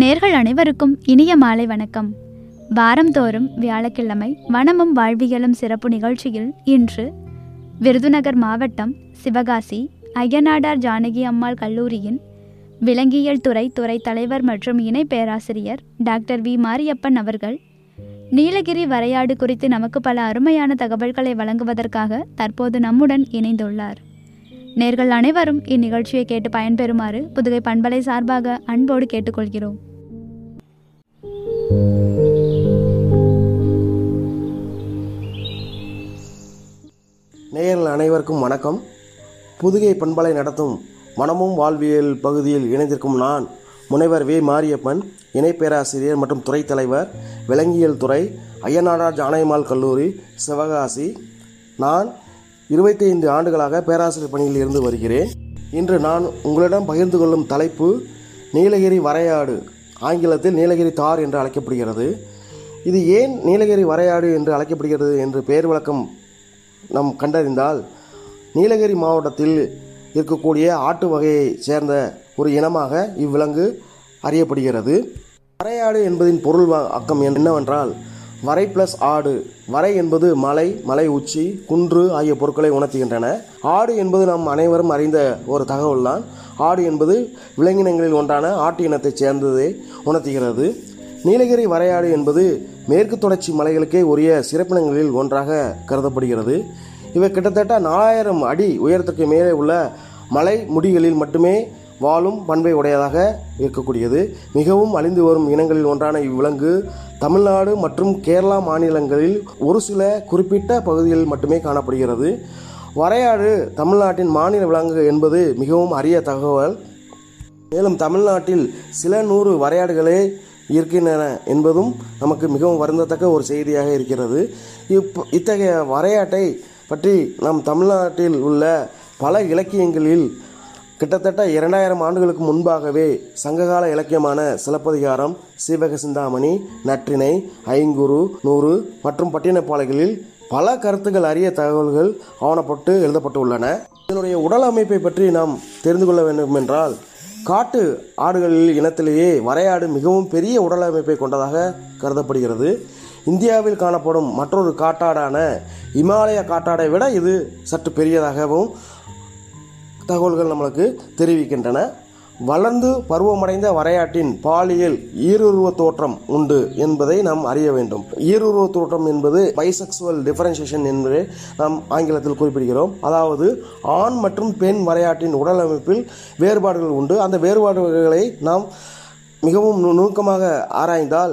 நேர்கள் அனைவருக்கும் இனிய மாலை வணக்கம் வாரந்தோறும் வியாழக்கிழமை வனமும் வாழ்வியலும் சிறப்பு நிகழ்ச்சியில் இன்று விருதுநகர் மாவட்டம் சிவகாசி ஐயனாடார் ஜானகி அம்மாள் கல்லூரியின் விலங்கியல் துறை துறை தலைவர் மற்றும் இணை பேராசிரியர் டாக்டர் வி மாரியப்பன் அவர்கள் நீலகிரி வரையாடு குறித்து நமக்கு பல அருமையான தகவல்களை வழங்குவதற்காக தற்போது நம்முடன் இணைந்துள்ளார் நேர்கள் அனைவரும் இந்நிகழ்ச்சியை கேட்டு பயன்பெறுமாறு புதுகை பண்பலை சார்பாக அன்போடு கேட்டுக்கொள்கிறோம் நேயர்கள் அனைவருக்கும் வணக்கம் புதுகை பண்பலை நடத்தும் மனமும் வாழ்வியல் பகுதியில் இணைந்திருக்கும் நான் முனைவர் வே மாரியப்பன் இணை பேராசிரியர் மற்றும் துறை தலைவர் விலங்கியல் துறை ஐயனாடார் ஜானகிமால் கல்லூரி சிவகாசி நான் இருபத்தைந்து ஆண்டுகளாக பேராசிரியர் பணியில் இருந்து வருகிறேன் இன்று நான் உங்களிடம் பகிர்ந்து கொள்ளும் தலைப்பு நீலகிரி வரையாடு ஆங்கிலத்தில் நீலகிரி தார் என்று அழைக்கப்படுகிறது இது ஏன் நீலகிரி வரையாடு என்று அழைக்கப்படுகிறது என்று பெயர் விளக்கம் நாம் கண்டறிந்தால் நீலகிரி மாவட்டத்தில் இருக்கக்கூடிய ஆட்டு வகையை சேர்ந்த ஒரு இனமாக இவ்விலங்கு அறியப்படுகிறது வரையாடு என்பதின் பொருள் வ- அக்கம் என்னவென்றால் வரை பிளஸ் ஆடு வரை என்பது மலை மலை உச்சி குன்று ஆகிய பொருட்களை உணர்த்துகின்றன ஆடு என்பது நாம் அனைவரும் அறிந்த ஒரு தகவல்தான் ஆடு என்பது விலங்கினங்களில் ஒன்றான ஆட்டு இனத்தைச் சேர்ந்ததை உணர்த்துகிறது நீலகிரி வரையாடு என்பது மேற்கு தொடர்ச்சி மலைகளுக்கே உரிய சிறப்பினங்களில் ஒன்றாக கருதப்படுகிறது இவை கிட்டத்தட்ட நாலாயிரம் அடி உயரத்திற்கு மேலே உள்ள மலை முடிகளில் மட்டுமே வாழும் பண்பை உடையதாக இருக்கக்கூடியது மிகவும் அழிந்து வரும் இனங்களில் ஒன்றான இவ்விலங்கு தமிழ்நாடு மற்றும் கேரளா மாநிலங்களில் ஒரு சில குறிப்பிட்ட பகுதிகளில் மட்டுமே காணப்படுகிறது வரையாடு தமிழ்நாட்டின் மாநில விலங்கு என்பது மிகவும் அரிய தகவல் மேலும் தமிழ்நாட்டில் சில நூறு வரையாடுகளே இருக்கின்றன என்பதும் நமக்கு மிகவும் வருந்தத்தக்க ஒரு செய்தியாக இருக்கிறது இப் இத்தகைய வரையாட்டை பற்றி நம் தமிழ்நாட்டில் உள்ள பல இலக்கியங்களில் கிட்டத்தட்ட இரண்டாயிரம் ஆண்டுகளுக்கு முன்பாகவே சங்ககால இலக்கியமான சிலப்பதிகாரம் சீவக சிந்தாமணி நற்றிணை ஐங்குறு நூறு மற்றும் பட்டினப்பாளைகளில் பல கருத்துக்கள் அரிய தகவல்கள் ஆவணப்பட்டு எழுதப்பட்டுள்ளன இதனுடைய உடல் அமைப்பை பற்றி நாம் தெரிந்து கொள்ள வேண்டும் என்றால் காட்டு ஆடுகளில் இனத்திலேயே வரையாடு மிகவும் பெரிய உடல் அமைப்பை கொண்டதாக கருதப்படுகிறது இந்தியாவில் காணப்படும் மற்றொரு காட்டாடான இமாலய காட்டாடை விட இது சற்று பெரியதாகவும் தகவல்கள் நம்மளுக்கு தெரிவிக்கின்றன வளர்ந்து பருவமடைந்த வரையாட்டின் பாலியல் ஈருருவ தோற்றம் உண்டு என்பதை நாம் அறிய வேண்டும் ஈருருவ தோற்றம் என்பது பைசெக்சுவல் டிஃபரன்சியேஷன் என்று நாம் ஆங்கிலத்தில் குறிப்பிடுகிறோம் அதாவது ஆண் மற்றும் பெண் வரையாட்டின் உடல் அமைப்பில் வேறுபாடுகள் உண்டு அந்த வேறுபாடுகளை நாம் மிகவும் நு- நுணுக்கமாக ஆராய்ந்தால்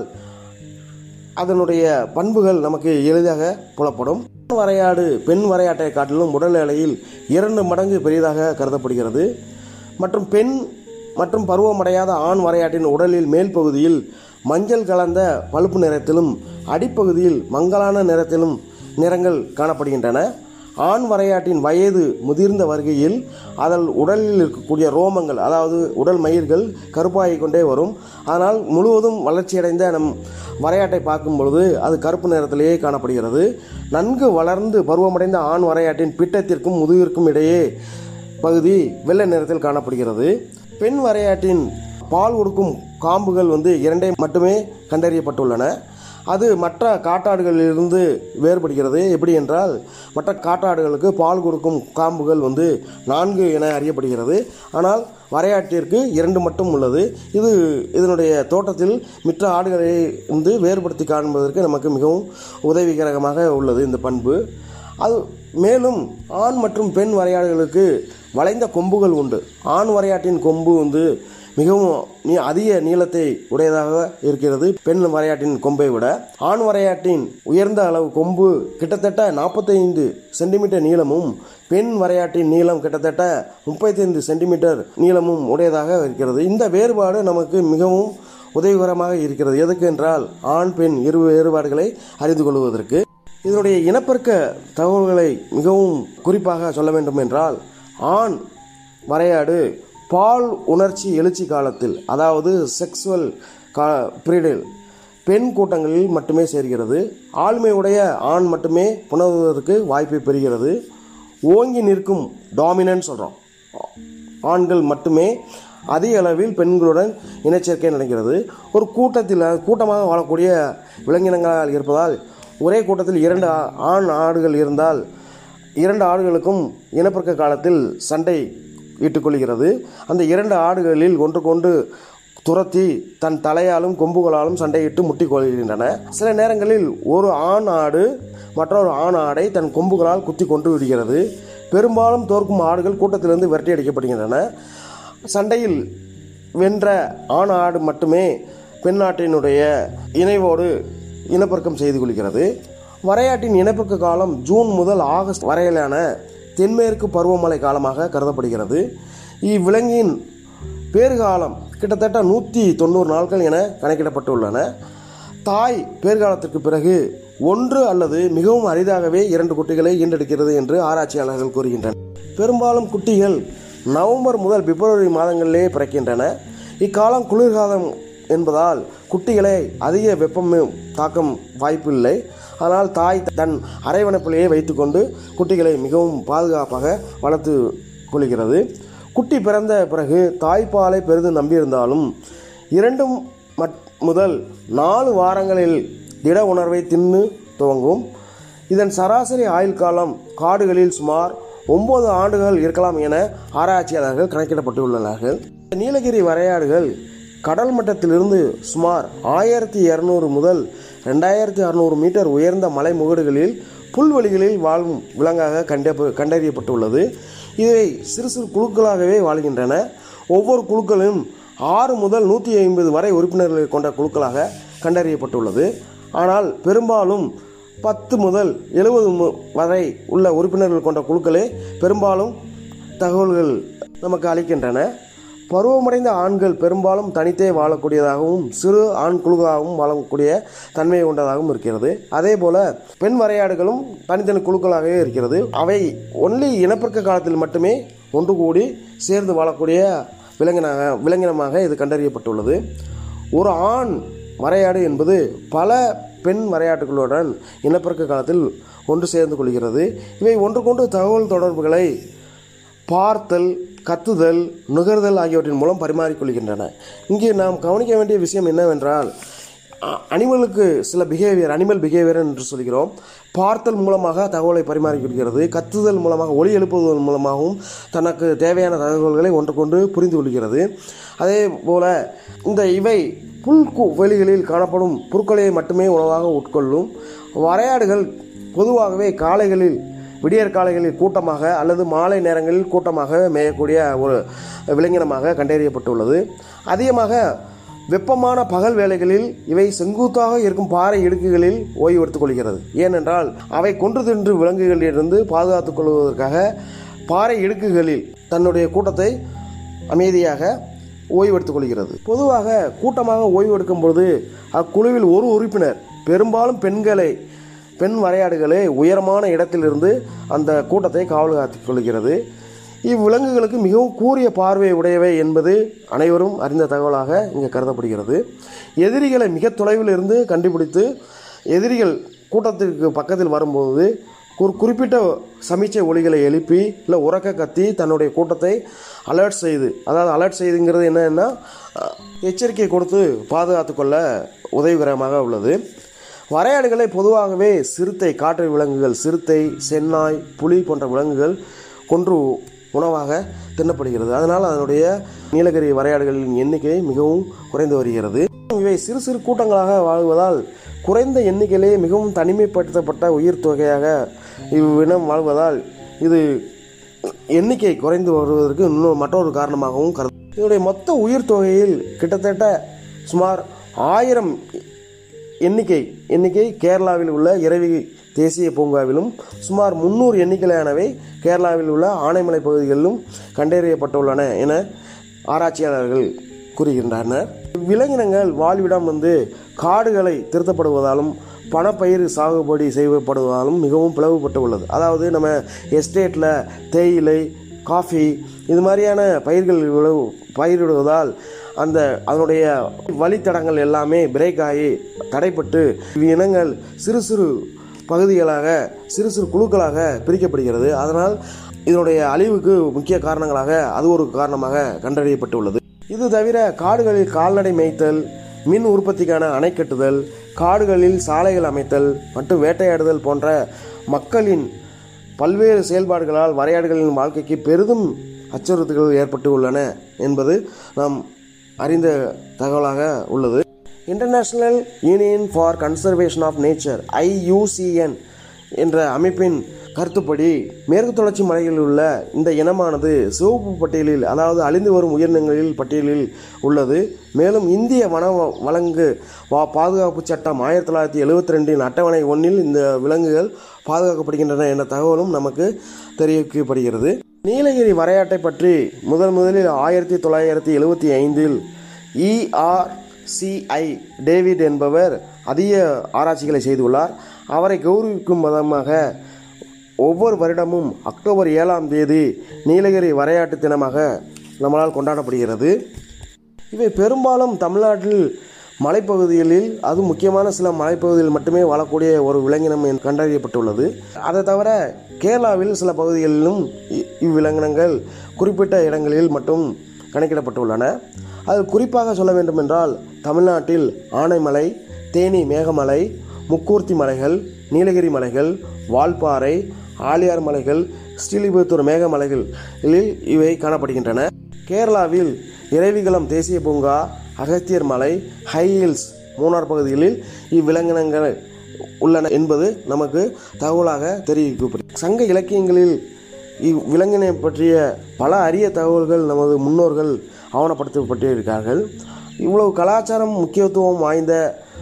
அதனுடைய பண்புகள் நமக்கு எளிதாக புலப்படும் ஆண் வரையாடு பெண் வரையாட்டை காட்டிலும் உடல் எடையில் இரண்டு மடங்கு பெரியதாக கருதப்படுகிறது மற்றும் பெண் மற்றும் பருவமடையாத ஆண் வரையாட்டின் உடலில் மேல் பகுதியில் மஞ்சள் கலந்த பழுப்பு நிறத்திலும் அடிப்பகுதியில் மங்கலான நிறத்திலும் நிறங்கள் காணப்படுகின்றன ஆண் வரையாட்டின் வயது முதிர்ந்த வருகையில் அதன் உடலில் இருக்கக்கூடிய ரோமங்கள் அதாவது உடல் மயிர்கள் கருப்பாகிக் கொண்டே வரும் ஆனால் முழுவதும் வளர்ச்சியடைந்த நம் வரையாட்டை பார்க்கும் பொழுது அது கருப்பு நிறத்திலேயே காணப்படுகிறது நன்கு வளர்ந்து பருவமடைந்த ஆண் வரையாட்டின் பிட்டத்திற்கும் முதுகிற்கும் இடையே பகுதி வெள்ளை நிறத்தில் காணப்படுகிறது பெண் வரையாட்டின் பால் கொடுக்கும் காம்புகள் வந்து இரண்டே மட்டுமே கண்டறியப்பட்டுள்ளன அது மற்ற காட்டாடுகளிலிருந்து வேறுபடுகிறது எப்படி என்றால் மற்ற காட்டாடுகளுக்கு பால் கொடுக்கும் காம்புகள் வந்து நான்கு என அறியப்படுகிறது ஆனால் வரையாட்டிற்கு இரண்டு மட்டும் உள்ளது இது இதனுடைய தோட்டத்தில் மற்ற ஆடுகளை வந்து வேறுபடுத்தி காண்பதற்கு நமக்கு மிகவும் உதவிகரமாக உள்ளது இந்த பண்பு அது மேலும் ஆண் மற்றும் பெண் வரையாடுகளுக்கு வளைந்த கொம்புகள் உண்டு ஆண் வரையாட்டின் கொம்பு வந்து மிகவும் நீ அதிக நீளத்தை உடையதாக இருக்கிறது பெண் வரையாட்டின் கொம்பை விட ஆண் வரையாட்டின் உயர்ந்த அளவு கொம்பு கிட்டத்தட்ட நாற்பத்தைந்து சென்டிமீட்டர் நீளமும் பெண் வரையாட்டின் நீளம் கிட்டத்தட்ட முப்பத்தைந்து சென்டிமீட்டர் நீளமும் உடையதாக இருக்கிறது இந்த வேறுபாடு நமக்கு மிகவும் உதவிகரமாக இருக்கிறது எதுக்கு என்றால் ஆண் பெண் இரு வேறுபாடுகளை அறிந்து கொள்வதற்கு இதனுடைய இனப்பெருக்க தகவல்களை மிகவும் குறிப்பாக சொல்ல வேண்டும் என்றால் ஆண் வரையாடு பால் உணர்ச்சி எழுச்சி காலத்தில் அதாவது செக்ஸுவல் கா பீரியடில் பெண் கூட்டங்களில் மட்டுமே சேர்கிறது ஆண்மையுடைய ஆண் மட்டுமே புணர்வதற்கு வாய்ப்பை பெறுகிறது ஓங்கி நிற்கும் டாமினன்ட் சொல்கிறோம் ஆண்கள் மட்டுமே அதிக அளவில் பெண்களுடன் இனச்சேர்க்கை நடக்கிறது ஒரு கூட்டத்தில் கூட்டமாக வாழக்கூடிய விலங்கினங்களால் இருப்பதால் ஒரே கூட்டத்தில் இரண்டு ஆ- ஆண் ஆடுகள் இருந்தால் இரண்டு ஆடுகளுக்கும் இனப்பெருக்க காலத்தில் சண்டை இட்டுக்கொள்கிறது அந்த இரண்டு ஆடுகளில் ஒன்றுக்கொன்று துரத்தி தன் தலையாலும் கொம்புகளாலும் சண்டையிட்டு முட்டிக் கொள்கின்றன சில நேரங்களில் ஒரு ஆண் ஆடு மற்றொரு ஆண் ஆடை தன் கொம்புகளால் குத்தி கொண்டு விடுகிறது பெரும்பாலும் தோற்கும் ஆடுகள் கூட்டத்திலிருந்து விரட்டி அடிக்கப்படுகின்றன சண்டையில் வென்ற ஆண் ஆடு மட்டுமே பெண் ஆட்டினுடைய இணைவோடு இனப்பெருக்கம் செய்து கொள்கிறது வரையாட்டின் இனப்பெருக்க காலம் ஜூன் முதல் ஆகஸ்ட் வரையிலான தென்மேற்கு பருவமழை காலமாக கருதப்படுகிறது இவ்விலங்கின் பேறுகாலம் கிட்டத்தட்ட நூற்றி தொண்ணூறு நாட்கள் என கணக்கிடப்பட்டுள்ளன தாய் பேறுகாலத்திற்கு பிறகு ஒன்று அல்லது மிகவும் அரிதாகவே இரண்டு குட்டிகளை ஈண்டெடுக்கிறது என்று ஆராய்ச்சியாளர்கள் கூறுகின்றனர் பெரும்பாலும் குட்டிகள் நவம்பர் முதல் பிப்ரவரி மாதங்களிலே பிறக்கின்றன இக்காலம் குளிர்காலம் என்பதால் குட்டிகளை அதிக வெப்பம் தாக்கம் வாய்ப்பில்லை ஆனால் தாய் தன் அரைவணைப்பிலேயே வைத்துக்கொண்டு குட்டிகளை மிகவும் பாதுகாப்பாக வளர்த்து கொள்கிறது குட்டி பிறந்த பிறகு தாய்ப்பாலை பெரிதும் நம்பியிருந்தாலும் இரண்டும் மட்- முதல் நாலு வாரங்களில் திட உணர்வை தின்னு துவங்கும் இதன் சராசரி ஆயுள் காலம் காடுகளில் சுமார் ஒன்பது ஆண்டுகள் இருக்கலாம் என ஆராய்ச்சியாளர்கள் கணக்கிடப்பட்டுள்ளனர் நீலகிரி வரையாடுகள் கடல் மட்டத்திலிருந்து சுமார் ஆயிரத்தி இரநூறு முதல் ரெண்டாயிரத்தி அறுநூறு மீட்டர் உயர்ந்த மலை முகடுகளில் புல்வெளிகளில் வாழும் விலங்காக கண்ட கண்டறியப்பட்டுள்ளது இவை சிறு சிறு குழுக்களாகவே வாழ்கின்றன ஒவ்வொரு குழுக்களும் ஆறு முதல் நூற்றி ஐம்பது வரை உறுப்பினர்களை கொண்ட குழுக்களாக கண்டறியப்பட்டுள்ளது ஆனால் பெரும்பாலும் பத்து முதல் எழுபது வரை உள்ள உறுப்பினர்கள் கொண்ட குழுக்களே பெரும்பாலும் தகவல்கள் நமக்கு அளிக்கின்றன பருவமடைந்த ஆண்கள் பெரும்பாலும் தனித்தே வாழக்கூடியதாகவும் சிறு ஆண் குழுவாகவும் வாழக்கூடிய தன்மை கொண்டதாகவும் இருக்கிறது அதே போல பெண் வரையாடுகளும் தனித்தனி குழுக்களாகவே இருக்கிறது அவை ஒன்லி இனப்பெருக்க காலத்தில் மட்டுமே ஒன்று கூடி சேர்ந்து வாழக்கூடிய விலங்கினாக விலங்கினமாக இது கண்டறியப்பட்டுள்ளது ஒரு ஆண் வரையாடு என்பது பல பெண் வரையாட்டுகளுடன் இனப்பெருக்க காலத்தில் ஒன்று சேர்ந்து கொள்கிறது இவை ஒன்றுக்கொன்று தகவல் தொடர்புகளை பார்த்தல் கத்துதல் நுகர்தல் ஆகியவற்றின் மூலம் பரிமாறிக்கொள்கின்றன இங்கே நாம் கவனிக்க வேண்டிய விஷயம் என்னவென்றால் அ- அனிமலுக்கு சில பிஹேவியர் அனிமல் பிஹேவியர் என்று சொல்கிறோம் பார்த்தல் மூலமாக தகவலை பரிமாறிக்கொள்கிறது கத்துதல் மூலமாக ஒளி எழுப்புவதன் மூலமாகவும் தனக்கு தேவையான தகவல்களை ஒன்றுக்கொண்டு புரிந்து கொள்கிறது அதே போல இந்த இவை புல் கு- வெளிகளில் காணப்படும் புற்களை மட்டுமே உணவாக உட்கொள்ளும் வரையாடுகள் பொதுவாகவே காலைகளில் விடியற் காலைகளில் கூட்டமாக அல்லது மாலை நேரங்களில் கூட்டமாக மேயக்கூடிய ஒரு விலங்கினமாக கண்டறியப்பட்டுள்ளது அதிகமாக வெப்பமான பகல் வேளைகளில் இவை செங்குத்தாக இருக்கும் பாறை இடுக்குகளில் ஓய்வு எடுத்துக் கொள்கிறது ஏனென்றால் அவை கொன்று தின்று விலங்குகளிலிருந்து பாதுகாத்துக் கொள்வதற்காக பாறை இடுக்குகளில் தன்னுடைய கூட்டத்தை அமைதியாக ஓய்வெடுத்துக் கொள்கிறது பொதுவாக கூட்டமாக ஓய்வு எடுக்கும் பொழுது அக்குழுவில் ஒரு உறுப்பினர் பெரும்பாலும் பெண்களை பெண் வரையாடுகளே உயரமான இடத்திலிருந்து அந்த கூட்டத்தை காவல் காத்துக் கொள்கிறது இவ்விலங்குகளுக்கு மிகவும் கூரிய பார்வை உடையவை என்பது அனைவரும் அறிந்த தகவலாக இங்கே கருதப்படுகிறது எதிரிகளை மிக தொலைவில் இருந்து கண்டுபிடித்து எதிரிகள் கூட்டத்திற்கு பக்கத்தில் வரும்போது ஒரு குறிப்பிட்ட சமீட்சை ஒலிகளை எழுப்பி இல்லை உறக்க கத்தி தன்னுடைய கூட்டத்தை அலர்ட் செய்து அதாவது அலர்ட் செய்துங்கிறது என்னன்னா அஹ், எச்சரிக்கை கொடுத்து பாதுகாத்து கொள்ள உதவிகரமாக உள்ளது வரையாடுகளை பொதுவாகவே சிறுத்தை காட்டு விலங்குகள் சிறுத்தை சென்னாய் புலி போன்ற விலங்குகள் கொன்று உணவாக தின்னப்படுகிறது அதனால் அதனுடைய நீலகிரி வரையாடுகளின் எண்ணிக்கை மிகவும் குறைந்து வருகிறது இவை சிறு சிறு கூட்டங்களாக வாழ்வதால் குறைந்த எண்ணிக்கையிலேயே மிகவும் தனிமைப்படுத்தப்பட்ட உயிர் தொகையாக இவ்வினம் வாழ்வதால் இது எண்ணிக்கை குறைந்து வருவதற்கு இன்னும் மற்றொரு காரணமாகவும் கருது இதனுடைய மொத்த உயிர் தொகையில் கிட்டத்தட்ட சுமார் ஆயிரம் எண்ணிக்கை எண்ணிக்கை கேரளாவில் உள்ள இரவி தேசிய பூங்காவிலும் சுமார் முன்னூறு எண்ணிக்கையிலானவை கேரளாவில் உள்ள ஆனைமலை பகுதிகளிலும் கண்டறியப்பட்டுள்ளன என ஆராய்ச்சியாளர்கள் கூறுகின்றனர் விலங்கினங்கள் வாழ்விடம் வந்து காடுகளை திருத்தப்படுவதாலும் பணப்பயிர் சாகுபடி செய்யப்படுவதாலும் மிகவும் பிளவுபட்டு உள்ளது அதாவது நம்ம எஸ்டேட்டில் தேயிலை காஃபி இது மாதிரியான பயிர்கள் விளவு- பயிரிடுவதால் அந்த அதனுடைய வழித்தடங்கள் எல்லாமே பிரேக் ஆகி தடைப்பட்டு இனங்கள் சிறு சிறு பகுதிகளாக சிறு சிறு குழுக்களாக பிரிக்கப்படுகிறது அதனால் இதனுடைய அழிவுக்கு முக்கிய காரணங்களாக அது ஒரு காரணமாக கண்டறியப்பட்டுள்ளது இது தவிர காடுகளில் கால்நடை மேய்த்தல் மின் உற்பத்திக்கான அணை கட்டுதல் காடுகளில் சாலைகள் அமைத்தல் மற்றும் வேட்டையாடுதல் போன்ற மக்களின் பல்வேறு செயல்பாடுகளால் வரையாடுகளின் வாழ்க்கைக்கு பெரிதும் அச்சுறுத்தல்கள் ஏற்பட்டு உள்ளன என்பது நாம் அறிந்த தகவலாக உள்ளது International Union for Conservation of Nature IUCN என்ற அமைப்பின் கருத்துப்படி மேற்கு தொடர்ச்சி மலையில் உள்ள இந்த இனமானது சிவப்பு பட்டியலில் அதாவது அழிந்து வரும் உயிரினங்களில் பட்டியலில் உள்ளது மேலும் இந்திய வன வழங்கு வா பாதுகாப்பு சட்டம் ஆயிரத்தி தொள்ளாயிரத்தி எழுபத்தி ரெண்டின் அட்டவணை ஒன்றில் இந்த விலங்குகள் பாதுகாக்கப்படுகின்றன என்ற தகவலும் நமக்கு தெரிவிக்கப்படுகிறது நீலகிரி வரையாட்டை பற்றி முதல் முதலில் ஆயிரத்தி தொள்ளாயிரத்தி எழுபத்தி ஐந்தில் இஆர்சிஐ டேவிட் என்பவர் அதிக ஆராய்ச்சிகளை செய்துள்ளார் அவரை கௌரவிக்கும் விதமாக ஒவ்வொரு வருடமும் அக்டோபர் ஏழாம் தேதி நீலகிரி வரையாட்டு தினமாக நம்மளால் கொண்டாடப்படுகிறது இவை பெரும்பாலும் தமிழ்நாட்டில் மலைப்பகுதிகளில் அது முக்கியமான சில மலைப்பகுதிகளில் மட்டுமே வாழக்கூடிய ஒரு விலங்கினம் என்று கண்டறியப்பட்டுள்ளது அதை தவிர கேரளாவில் சில பகுதிகளிலும் இ- இவ்விலங்கினங்கள் குறிப்பிட்ட இடங்களில் மட்டும் கணக்கிடப்பட்டுள்ளன அது குறிப்பாக சொல்ல வேண்டுமென்றால் தமிழ்நாட்டில் ஆனைமலை தேனி மேகமலை முக்கூர்த்தி மலைகள் நீலகிரி மலைகள் வால்பாறை ஆலியார் மலைகள் ஸ்ரீலிபுத்தூர் மேகமலைகளில் இவை காணப்படுகின்றன கேரளாவில் இறைவிகுளம் தேசிய பூங்கா அகத்தியர் மலை ஹை ஹில்ஸ் மூணார் பகுதிகளில் இவ்விலங்கினங்கள் உள்ளன என்பது நமக்கு தகவலாக தெரிவிக்கப்படுகிறது சங்க இலக்கியங்களில் இவ்விலங்கினை பற்றிய பல அரிய தகவல்கள் நமது முன்னோர்கள் ஆவணப்படுத்தப்பட்டிருக்கிறார்கள் இவ்வளவு கலாச்சாரம் முக்கியத்துவம் வாய்ந்த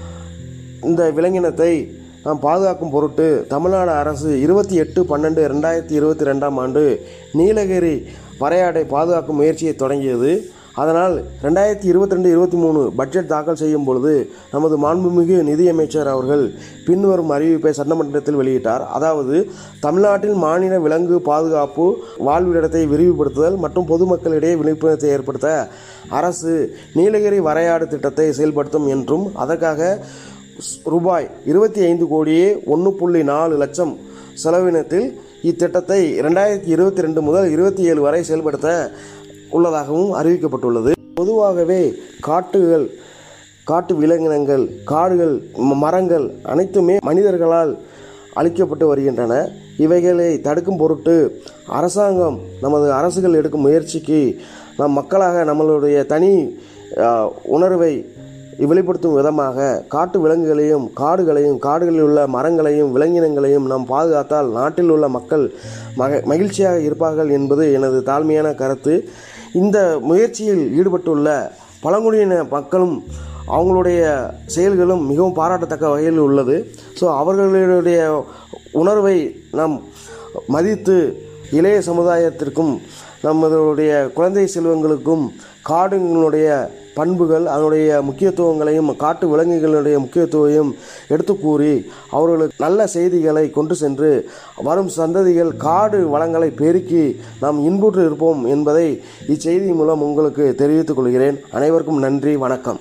இந்த விலங்கினத்தை நாம் பாதுகாக்கும் பொருட்டு தமிழ்நாடு அரசு இருபத்தி எட்டு பன்னெண்டு ரெண்டாயிரத்தி இருபத்தி ரெண்டாம் ஆண்டு நீலகிரி வரையாடை பாதுகாக்கும் முயற்சியை தொடங்கியது அதனால் ரெண்டாயிரத்தி இருபத்தி ரெண்டு இருபத்தி மூணு பட்ஜெட் தாக்கல் செய்யும் பொழுது நமது மாண்புமிகு நிதியமைச்சர் அவர்கள் பின்வரும் அறிவிப்பை சட்டமன்றத்தில் வெளியிட்டார் அதாவது தமிழ்நாட்டில் மாநில விலங்கு பாதுகாப்பு வாழ்விடத்தை விரிவுபடுத்துதல் மற்றும் பொதுமக்களிடையே விழிப்புணர்வை ஏற்படுத்த அரசு நீலகிரி வரையாடு திட்டத்தை செயல்படுத்தும் என்றும் அதற்காக ரூபாய் இருபத்தி ஐந்து கோடியே ஒன்று புள்ளி நாலு லட்சம் செலவினத்தில் இத்திட்டத்தை ரெண்டாயிரத்தி இருபத்தி ரெண்டு முதல் இருபத்தி ஏழு வரை செயல்படுத்த உள்ளதாகவும் அறிவிக்கப்பட்டுள்ளது பொதுவாகவே காட்டுகள் காட்டு விலங்கினங்கள் காடுகள் ம- மரங்கள் அனைத்துமே மனிதர்களால் அழிக்கப்பட்டு வருகின்றன இவைகளை தடுக்கும் பொருட்டு அரசாங்கம் நமது அரசுகள் எடுக்கும் முயற்சிக்கு நம் மக்களாக நம்மளுடைய தனி அஹ், உணர்வை வெளிப்படுத்தும் விதமாக காட்டு விலங்குகளையும் காடுகளையும் காடுகளில் உள்ள மரங்களையும் விலங்கினங்களையும் நாம் பாதுகாத்தால் நாட்டில் உள்ள மக்கள் மக மகிழ்ச்சியாக இருப்பார்கள் என்பது எனது தாழ்மையான கருத்து இந்த முயற்சியில் ஈடுபட்டுள்ள பழங்குடியின மக்களும் அவங்களுடைய செயல்களும் மிகவும் பாராட்டத்தக்க வகையில் உள்ளது ஸோ அவர்களுடைய உணர்வை நாம் மதித்து இளைய சமுதாயத்திற்கும் நம்மளுடைய குழந்தை செல்வங்களுக்கும் காடுகளுடைய பண்புகள் அதனுடைய முக்கியத்துவங்களையும் காட்டு விலங்குகளுடைய முக்கியத்துவத்தையும் எடுத்து கூறி அவர்களுக்கு நல்ல செய்திகளை கொண்டு சென்று வரும் சந்ததிகள் காடு வளங்களை பெருக்கி நாம் இன்புற்று இருப்போம் என்பதை இச்செய்தி மூலம் உங்களுக்கு தெரிவித்துக் கொள்கிறேன் அனைவருக்கும் நன்றி வணக்கம்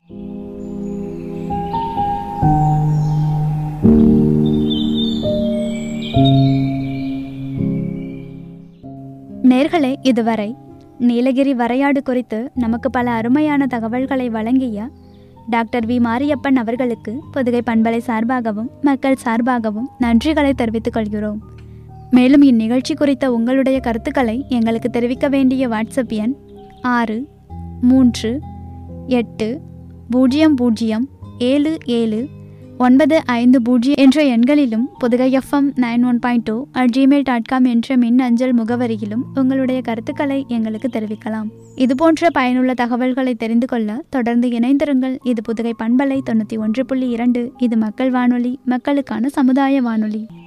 நேர்களே இதுவரை நீலகிரி வரையாடு குறித்து நமக்கு பல அருமையான தகவல்களை வழங்கிய டாக்டர் வி மாரியப்பன் அவர்களுக்கு புதுகை பண்பலை சார்பாகவும் மக்கள் சார்பாகவும் நன்றிகளை தெரிவித்துக் கொள்கிறோம் மேலும் இந்நிகழ்ச்சி குறித்த உங்களுடைய கருத்துக்களை எங்களுக்கு தெரிவிக்க வேண்டிய வாட்ஸ்அப் எண் ஆறு மூன்று எட்டு பூஜ்ஜியம் பூஜ்ஜியம் ஏழு ஏழு ஒன்பது ஐந்து பூஜ்ஜியம் என்ற எண்களிலும் Pudugai FM nine one point two at Gmail dot com என்ற மின் அஞ்சல் முகவரியிலும் உங்களுடைய கருத்துக்களை எங்களுக்கு தெரிவிக்கலாம் இதுபோன்ற பயனுள்ள தகவல்களை தெரிந்து கொள்ள தொடர்ந்து இணைந்திருங்கள் இது புதுகை பண்பலை தொண்ணூற்றி ஒன்று புள்ளி இரண்டு இது மக்கள் வானொலி மக்களுக்கான சமுதாய வானொலி